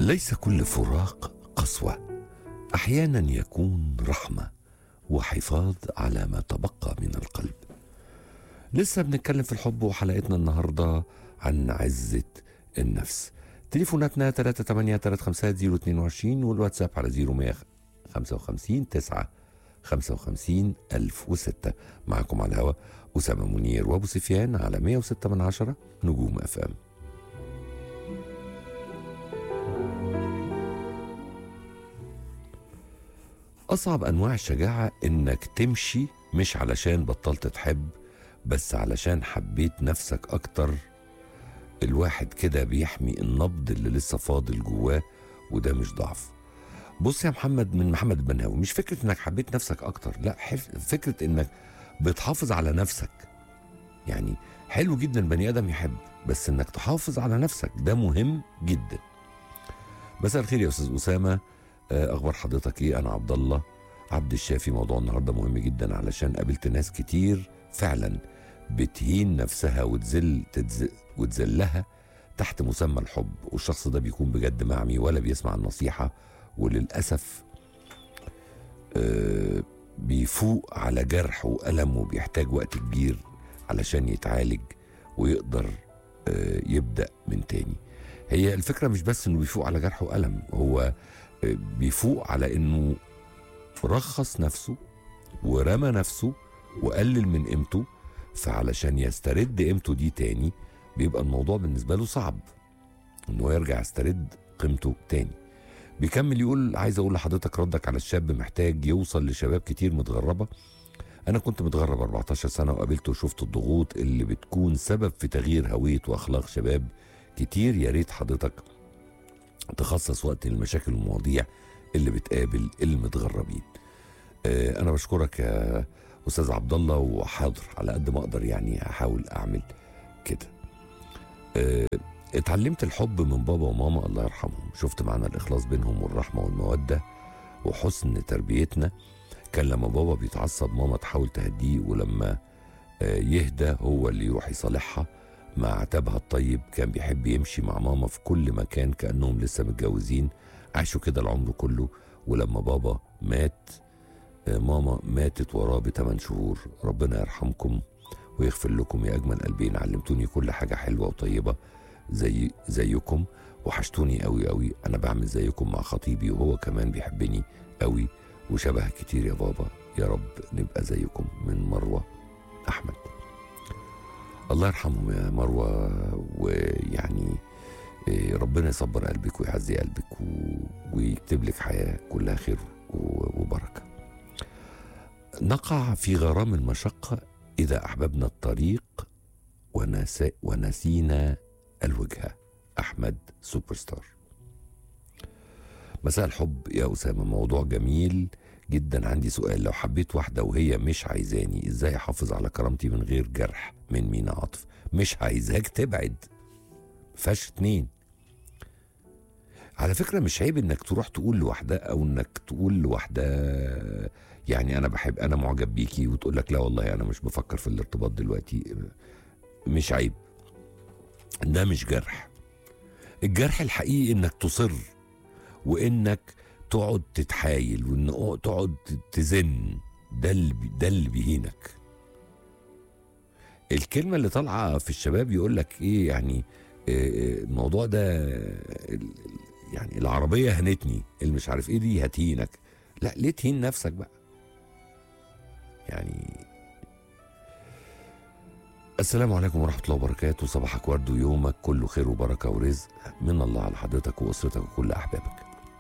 ليس كل فراق قسوه احيانا يكون رحمه وحفاظ على ما تبقى من القلب لسه بنتكلم في الحب وحلقتنا النهارده عن عزه النفس تليفوناتنا 38 350 022 والواتساب على 0155 9 55 1006 معكم على الهواء أسامة منير وأبو سفيان على 106 من عشرة نجوم أف أم أصعب أنواع الشجاعة إنك تمشي مش علشان بطلت تحب بس علشان حبيت نفسك أكتر الواحد كده بيحمي النبض اللي لسه فاضل جواه وده مش ضعف بص يا محمد من محمد البناوي مش فكرة إنك حبيت نفسك أكتر لا حف- فكرة إنك بتحافظ على نفسك يعني حلو جدا بني آدم يحب بس إنك تحافظ على نفسك ده مهم جدا مساء الخير يا أستاذ أسامة آه، اخبار حضرتك ايه انا عبد الله عبد الشافي موضوع النهارده مهم جدا علشان قابلت ناس كتير فعلا بتهين نفسها وتذل تتز... وتذلها تحت مسمى الحب والشخص ده بيكون بجد معمي ولا بيسمع النصيحه وللاسف آه، بيفوق على جرح وألم وبيحتاج وقت كبير علشان يتعالج ويقدر آه، يبدأ من تاني هي الفكرة مش بس انه بيفوق على جرح وألم هو آه، بيفوق على انه رخص نفسه ورمى نفسه وقلل من قيمته فعلشان يسترد قيمته دي تاني بيبقى الموضوع بالنسبة له صعب انه يرجع يسترد قيمته تاني بيكمل يقول عايز اقول لحضرتك ردك على الشاب محتاج يوصل لشباب كتير متغربه انا كنت متغرب 14 سنه وقابلت وشفت الضغوط اللي بتكون سبب في تغيير هويه واخلاق شباب كتير يا ريت حضرتك تخصص وقت للمشاكل والمواضيع اللي بتقابل المتغربين آه، انا بشكرك يا استاذ عبد الله وحاضر على قد ما اقدر يعني هحاول اعمل كده آه، اتعلمت الحب من بابا وماما الله يرحمهم شفت معنى الإخلاص بينهم والرحمة والمودة وحسن تربيتنا كان لما بابا بيتعصب ماما تحاول تهديه ولما آه، يهدى هو اللي يروح يصالحها مع عتابها الطيب كان بيحب يمشي مع ماما في كل مكان كأنهم لسه متجوزين عاشوا كده العمر كله ولما بابا مات آه، ماما ماتت وراه بثمان شهور ربنا يرحمكم ويغفر لكم يا أجمل قلبين علمتوني كل حاجة حلوة وطيبة زي زيكم وحشتوني قوي قوي انا بعمل زيكم مع خطيبي وهو كمان بيحبني قوي وشبه كتير يا بابا يا رب نبقى زيكم من مروه احمد الله يرحمهم يا مروه ويعني إيه، ربنا يصبر قلبك ويعزي قلبك و... ويكتب لك حياه كلها خير و... وبركه نقع في غرام المشقه اذا احببنا الطريق ونس... ونسينا الوجهة أحمد سوبر ستار مساء الحب يا أسامة موضوع جميل جدا عندي سؤال لو حبيت واحدة وهي مش عايزاني ازاي احافظ على كرامتي من غير جرح من مينا عاطف مش عايزاك تبعد فاش اتنين على فكرة مش عيب انك تروح تقول لواحدة او انك تقول لواحدة يعني انا بحب انا معجب بيكي وتقول لك لا والله انا مش بفكر في الارتباط دلوقتي مش عيب ده مش جرح الجرح الحقيقي انك تصر وانك تقعد تتحايل وان تقعد تزن ده اللي بي- ده اللي بيهينك الكلمه اللي طالعه في الشباب يقول لك ايه يعني آه، الموضوع ده ال- يعني العربيه هنتني اللي مش عارف ايه دي هتهينك لا ليه تهين نفسك بقى يعني السلام عليكم ورحمة الله وبركاته صباحك ورد ويومك كله خير وبركة ورزق من الله على حضرتك وأسرتك وكل أحبابك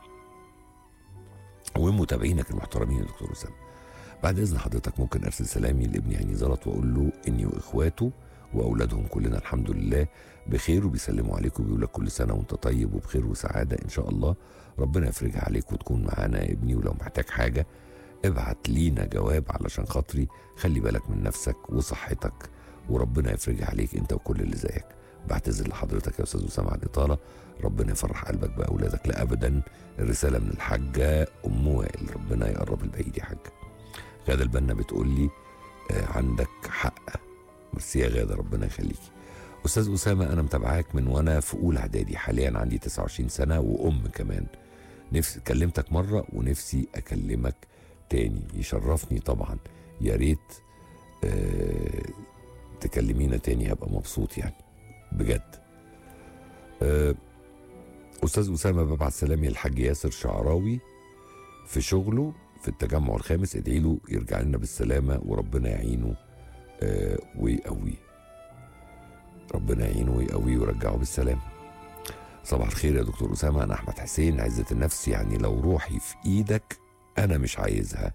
ومتابعينك المحترمين يا دكتور أسامة بعد إذن حضرتك ممكن أرسل سلامي لابني هاني زلط وأقول له إني وإخواته وأولادهم كلنا الحمد لله بخير وبيسلموا عليك وبيقول لك كل سنة وأنت طيب وبخير وسعادة إن شاء الله ربنا يفرجها عليك وتكون معانا يا ابني ولو محتاج حاجة ابعت لينا جواب علشان خاطري خلي بالك من نفسك وصحتك وربنا يفرجها عليك انت وكل اللي زيك بعتذر لحضرتك يا استاذ اسامه على الاطاله ربنا يفرح قلبك باولادك لا ابدا الرساله من الحاجه ام وائل ربنا يقرب البعيد يا حاج غاده البنا بتقول لي آه عندك حق ميرسي يا غاده ربنا يخليكي استاذ اسامه انا متابعاك من وانا في اولى اعدادي حاليا عندي 29 سنه وام كمان نفسي كلمتك مره ونفسي اكلمك تاني يشرفني طبعا يا ريت آه تكلمينا تاني هبقى مبسوط يعني بجد آه استاذ اسامه ببعت سلامي للحاج ياسر شعراوي في شغله في التجمع الخامس ادعي له يرجع لنا بالسلامه وربنا يعينه آه ويقويه ربنا يعينه ويقويه ويرجعه بالسلامه صباح الخير يا دكتور اسامه انا احمد حسين عزه النفس يعني لو روحي في ايدك انا مش عايزها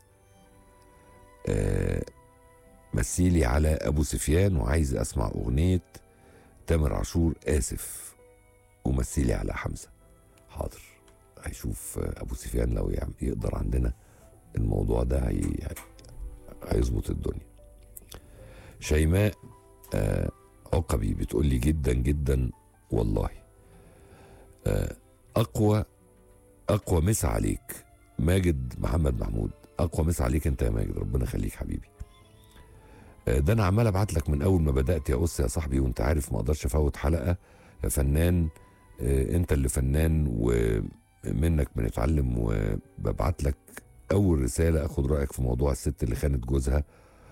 آه مثيلي على ابو سفيان وعايز اسمع اغنيه تامر عاشور اسف ومثيلي على حمزه حاضر هيشوف آه، ابو سفيان لو يعمل يقدر عندنا الموضوع ده هي هيظبط الدنيا شيماء آه عقبي بتقول لي جدا جدا والله آه اقوى اقوى مسا عليك ماجد محمد محمود اقوى مسا عليك انت يا ماجد ربنا يخليك حبيبي آه، ده انا عمال ابعت لك من اول ما بدات يا اس يا صاحبي وانت عارف ما اقدرش افوت حلقه يا فنان آه، انت اللي فنان ومنك بنتعلم وببعت لك اول رساله اخد رايك في موضوع الست اللي خانت جوزها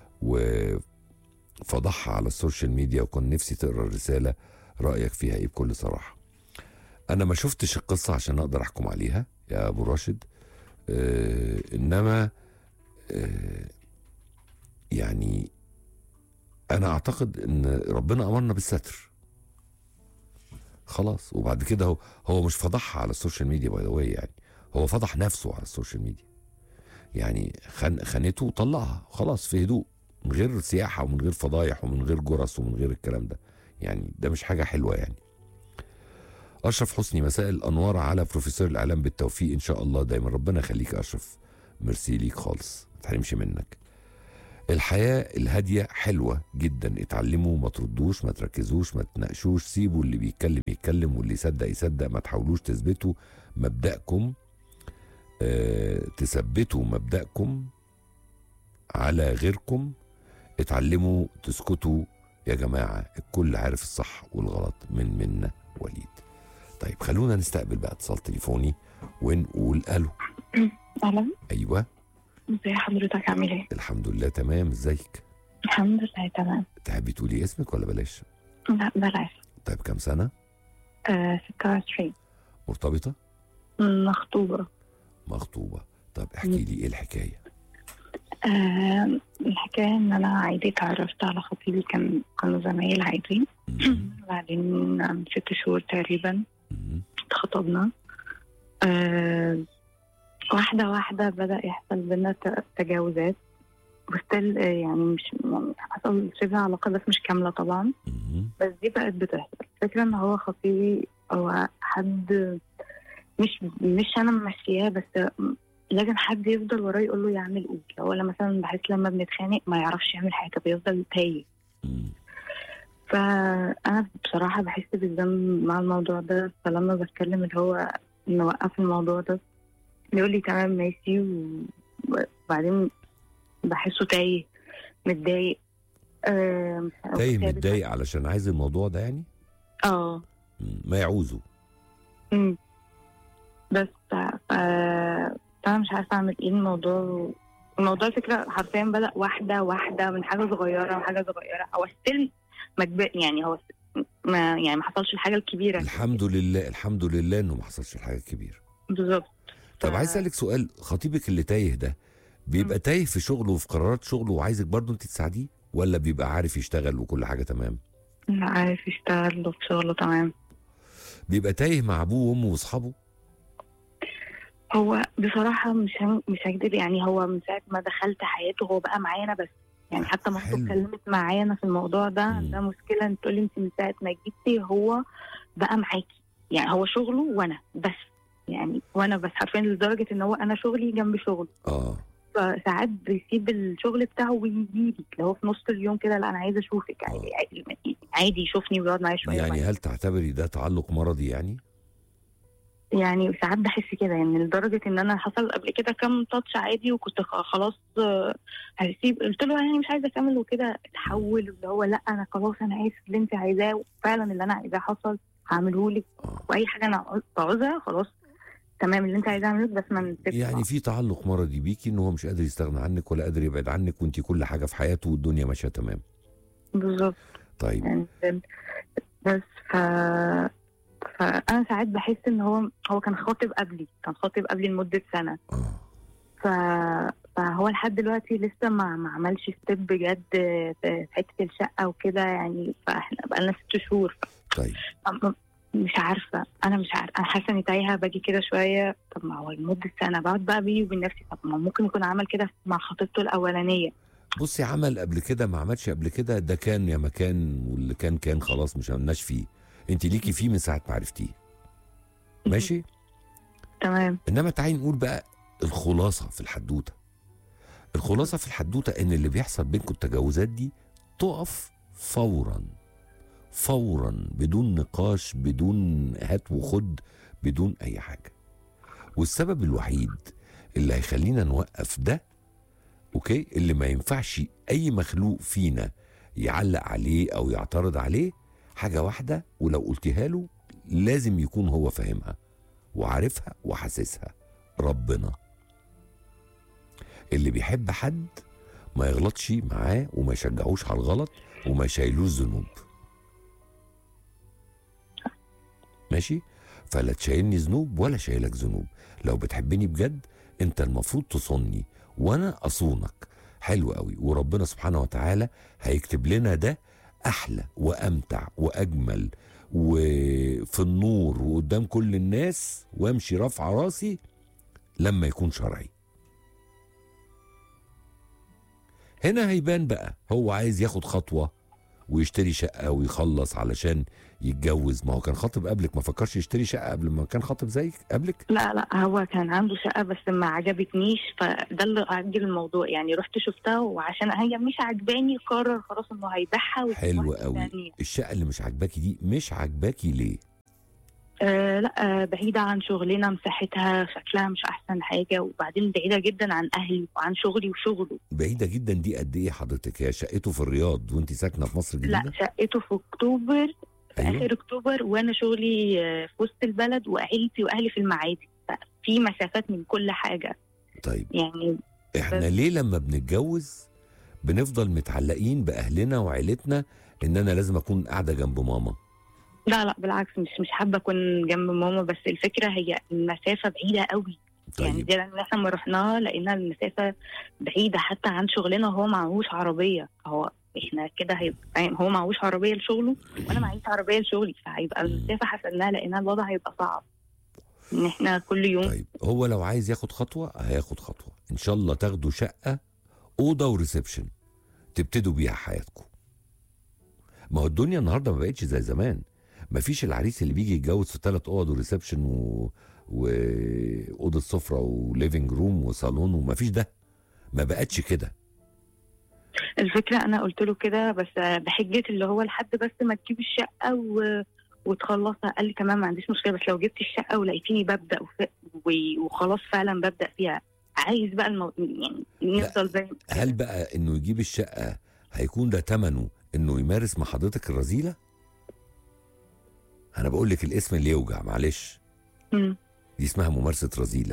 وفضحها على السوشيال ميديا وكان نفسي تقرا الرساله رايك فيها ايه بكل صراحه انا ما شفتش القصه عشان اقدر احكم عليها يا ابو راشد آه انما آه يعني انا اعتقد ان ربنا امرنا بالستر خلاص وبعد كده هو هو مش فضحها على السوشيال ميديا باي ذا يعني هو فضح نفسه على السوشيال ميديا يعني خان خانته وطلعها خلاص في هدوء من غير سياحه ومن غير فضايح ومن غير جرس ومن غير الكلام ده يعني ده مش حاجه حلوه يعني اشرف حسني مساء الانوار على بروفيسور الاعلام بالتوفيق ان شاء الله دايما ربنا يخليك يا اشرف ميرسي ليك خالص ما تحرمش منك الحياة الهادية حلوة جدا اتعلموا ما تردوش ما تركزوش ما تناقشوش سيبوا اللي بيتكلم يتكلم واللي يصدق يصدق ما تحاولوش تثبتوا مبدأكم اه تثبتوا مبدأكم على غيركم اتعلموا تسكتوا يا جماعة الكل عارف الصح والغلط من منا وليد طيب خلونا نستقبل بقى اتصال تليفوني ونقول الو اهلا ايوه ازي حضرتك عامل ايه؟ الحمد لله تمام ازيك الحمد لله تمام تحبي تقولي اسمك ولا بلاش لا بلاش طيب كام سنه آه 26 مرتبطه مخطوبة مخطوبه طب احكي لي ايه الحكايه آه الحكاية ان انا عادي اتعرفت على خطيبي كان كانوا زمايل عادي مم. بعدين عن ست شهور تقريبا مم. اتخطبنا آه واحدة واحدة بدأ يحصل بينا ت- تجاوزات وستيل يعني مش يعني حصل شبه علاقة بس مش كاملة طبعا مم. بس دي بقت بتحصل الفكرة ان هو خطيبي هو حد مش مش انا ممشياه بس لازم حد يفضل وراه يقول له يعمل ايه هو لما مثلا بحس لما بنتخانق ما يعرفش يعمل حاجة بيفضل تايه مم. فانا بصراحة بحس بالذنب مع الموضوع ده فلما بتكلم اللي هو نوقف الموضوع ده يقول لي تمام ماشي و- وبعدين بحسه تايه متضايق آه، مش عارفة تايه ثابت. متضايق علشان عايز الموضوع ده يعني اه مم. ما يعوزه أمم. بس ف فانا مش عارفه اعمل ايه الموضوع الموضوع الفكره حرفيا بدا واحده واحده من حاجه صغيره وحاجه صغيره هو ستيل مجب... يعني هو st- ما يعني ما حصلش الحاجه الكبيره الحمد لله الحمد لله انه ما حصلش الحاجه الكبيره بالظبط طب ف- عايز اسالك سؤال خطيبك اللي تايه ده بيبقى تايه في شغله وفي قرارات شغله وعايزك برضه انت تساعديه ولا بيبقى عارف يشتغل وكل حاجه تمام لا عارف يشتغل وفي شغله تمام بيبقى تايه مع ابوه وامه واصحابه هو بصراحه مش هم... مش هكدب يعني هو من ساعه ما دخلت حياته هو بقى معايا انا بس يعني حتى مامته حلو. اتكلمت معايا انا في الموضوع ده مم. ده مشكله انت تقولي انت من ساعه ما جيتي هو بقى معاكي يعني هو شغله وانا بس يعني وانا بس حرفيا لدرجه ان هو انا شغلي جنب شغله اه فساعات بيسيب الشغل بتاعه ويجي لي اللي هو في نص اليوم كده لا انا عايزه اشوفك عادي عادي, عادي يشوفني ويقعد معايا شويه يعني وبعدين- هل تعتبري ده تعلق مرضي يعني يعني ساعات بحس كده يعني لدرجه ان انا حصل قبل كده كام تاتش عادي وكنت خ- خلاص آه، هسيب قلت له يعني مش عايزه اكمل وكده اتحول اللي هو لا انا خلاص انا اسف اللي انت عايزاه وفعلا اللي انا عايزاه حصل هعمله لك آه. واي حاجه انا عاوز- بعوزها خلاص تمام اللي انت عايزاه اعمله لك بس ما نسيبش يعني بعض. في تعلق مرضي بيكي ان هو مش قادر يستغنى عنك ولا قادر يبعد عنك وانت كل حاجه في حياته والدنيا ماشيه تمام بالظبط طيب يعني بس ف فانا ساعات بحس ان هو هو كان خاطب قبلي كان خاطب قبلي لمده سنه اه ف... فهو لحد دلوقتي لسه ما ما عملش ستيب بجد في حته الشقه وكده يعني فاحنا بقالنا ست شهور طيب ف... مش عارفه انا مش عارفه انا حاسه اني تايهه باجي كده شويه طب ما هو لمده سنه بقعد بقى بيني وبين نفسي طب ما ممكن يكون عمل كده مع خطيبته الاولانيه بصي عمل قبل كده ما عملش قبل كده ده كان يا مكان واللي كان كان خلاص مش عملناش فيه انت ليكي فيه من ساعه ما عرفتيه ماشي تمام انما تعالي نقول بقى الخلاصه في الحدوته الخلاصه في الحدوته ان اللي بيحصل بينكم التجاوزات دي تقف فورا فورا بدون نقاش بدون هات وخد بدون اي حاجه والسبب الوحيد اللي هيخلينا نوقف ده اوكي اللي ما ينفعش اي مخلوق فينا يعلق عليه او يعترض عليه حاجه واحده ولو قلتها له لازم يكون هو فاهمها وعارفها وحاسسها ربنا اللي بيحب حد ما يغلطش معاه وما يشجعوش على الغلط وما يشيلوش ذنوب ماشي فلا تشيلني ذنوب ولا شايلك ذنوب لو بتحبني بجد انت المفروض تصوني وانا اصونك حلو قوي وربنا سبحانه وتعالى هيكتب لنا ده احلى وامتع واجمل وفي النور وقدام كل الناس وامشي رافعه راسي لما يكون شرعي هنا هيبان بقى هو عايز ياخد خطوه ويشتري شقه ويخلص علشان يتجوز ما هو كان خاطب قبلك ما فكرش يشتري شقه قبل ما كان خاطب زيك قبلك لا لا هو كان عنده شقة بس ما عجبتنيش فده اللي عجل الموضوع يعني رحت شفتها وعشان هي مش عجباني قرر خلاص انه هيبيعها ويجيب حلو واحدة قوي تانية. الشقه اللي مش عاجباكي دي مش عاجباكي ليه آه لا آه بعيدة عن شغلنا مساحتها شكلها مش أحسن حاجة وبعدين بعيدة جدا عن أهلي وعن شغلي وشغله بعيده جدا دي قد ايه حضرتك هي شقته في الرياض وانت ساكنه في مصر لا الجديده شقته في أكتوبر في أيوة. آخر أكتوبر وأنا شغلي آه، في وسط البلد وعيلتي وأهلي في المعادي في مسافات من كل حاجة طيب يعني احنا بس. ليه لما بنتجوز بنفضل متعلقين باهلنا وعيلتنا ان انا لازم اكون قاعده جنب ماما لا لا بالعكس مش مش حابة أكون جنب ماما بس الفكرة هي المسافة بعيدة قوي يعني طيب دي لما احنا لما رحناها لقينا المسافة بعيدة حتى عن شغلنا وهو معهوش عربية هو احنا كده هيبقى يعني هو معهوش عربية لشغله وانا معيش عربية لشغلي فهيبقى المسافة حسبناها لقينا الوضع هيبقى صعب ان احنا كل يوم طيب هو لو عايز ياخد خطوه هياخد خطوه ان شاء الله تاخدوا شقه اوضه وريسبشن تبتدوا بيها حياتكم ما هو الدنيا النهارده ما بقتش زي زمان ما فيش العريس اللي بيجي يتجوز في ثلاث اوض وريسبشن و... واوضه سفره وليفنج روم وصالون وما فيش ده ما بقتش كده الفكرة انا قلت له كده بس بحجة اللي هو لحد بس ما تجيب الشقة و... وتخلصها قال لي تمام ما عنديش مشكلة بس لو جبت الشقة ولقيتيني ببدأ وف... و... وخلاص فعلا ببدأ فيها عايز بقى المو... يعني نفضل زي هل بقى انه يجيب الشقه هيكون ده ثمنه انه يمارس مع حضرتك الرذيله انا بقول لك الاسم اللي يوجع معلش مم. دي اسمها ممارسه رذيله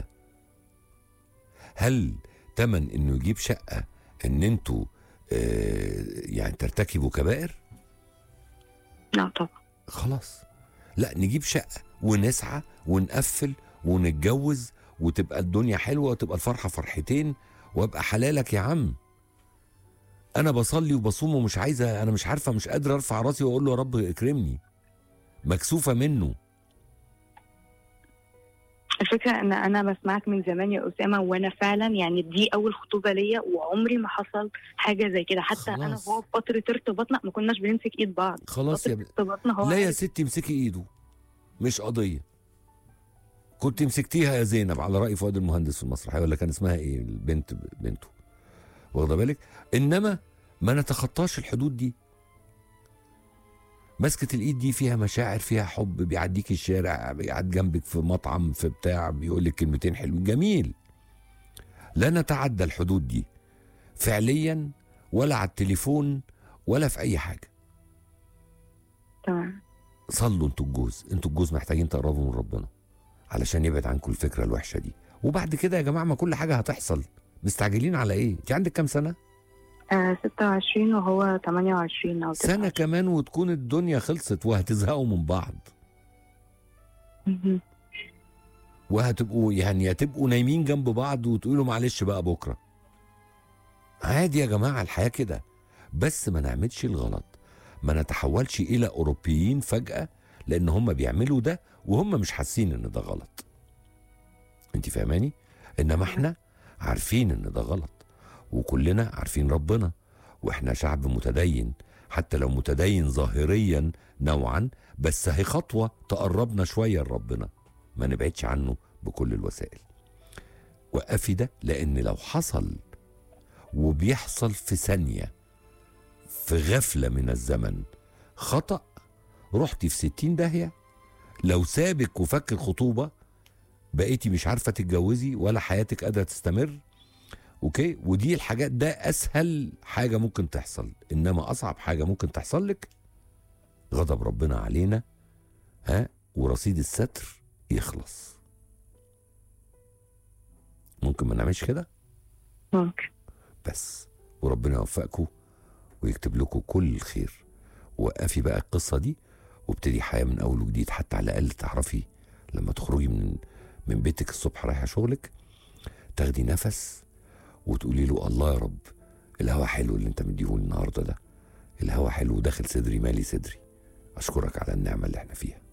هل تمن انه يجيب شقه ان انتوا آه يعني ترتكبوا كبائر لا طبعا خلاص لا نجيب شقه ونسعى ونقفل ونتجوز وتبقى الدنيا حلوه وتبقى الفرحه فرحتين وابقى حلالك يا عم انا بصلي وبصوم ومش عايزه انا مش عارفه مش قادر ارفع راسي واقول له يا رب اكرمني مكسوفه منه الفكرة ان انا بسمعك من زمان يا اسامة وانا فعلا يعني دي اول خطوبة ليا وعمري ما حصل حاجة زي كده حتى انا خلاص. وهو في فترة ارتباطنا ما كناش بنمسك ايد بعض خلاص يا فترة ب... ارتباطنا هو لا يا عارف- ستي امسكي ايده مش قضيه كنت مسكتيها يا زينب على راي فؤاد المهندس في المسرحيه ولا كان اسمها ايه البنت بنته واخده بالك انما ما نتخطاش الحدود دي مسكة الايد دي فيها مشاعر فيها حب بيعديك الشارع بيقعد جنبك في مطعم في بتاع بيقول لك كلمتين حلوين جميل لا نتعدى الحدود دي فعليا ولا على التليفون ولا في اي حاجه تمام صلوا انتوا الجوز انتوا الجوز محتاجين تقربوا من ربنا علشان يبعد عنكم الفكره الوحشه دي وبعد كده يا جماعه ما كل حاجه هتحصل مستعجلين على ايه انت عندك كام سنه آه 26 وهو 28 أو سنه 29. كمان وتكون الدنيا خلصت وهتزهقوا من بعض مهم. وهتبقوا يعني هتبقوا نايمين جنب بعض وتقولوا معلش بقى بكره عادي يا جماعه الحياه كده بس ما نعملش الغلط ما نتحولش الى اوروبيين فجاه لان هم بيعملوا ده وهم مش حاسين ان ده غلط انت فاهماني انما احنا عارفين ان ده غلط وكلنا عارفين ربنا واحنا شعب متدين حتى لو متدين ظاهريا نوعا بس هي خطوه تقربنا شويه لربنا ما نبعدش عنه بكل الوسائل وقفي ده لان لو حصل وبيحصل في ثانيه في غفله من الزمن خطا رحتي في ستين داهيه لو سابك وفك الخطوبه بقيتي مش عارفه تتجوزي ولا حياتك قادره تستمر اوكي ودي الحاجات ده اسهل حاجه ممكن تحصل انما اصعب حاجه ممكن تحصل لك غضب ربنا علينا ها ورصيد الستر يخلص ممكن ما نعملش كده ممكن بس وربنا يوفقكم ويكتب لكم كل الخير وقفي بقى القصه دي وابتدي حياه من اول وجديد حتى على الاقل تعرفي لما تخرجي من من بيتك الصبح رايحه شغلك تاخدي نفس وتقولي له الله يا رب الهوا حلو اللي انت مديهولي النهارده ده الهوا حلو وداخل صدري مالي صدري اشكرك على النعمه اللي احنا فيها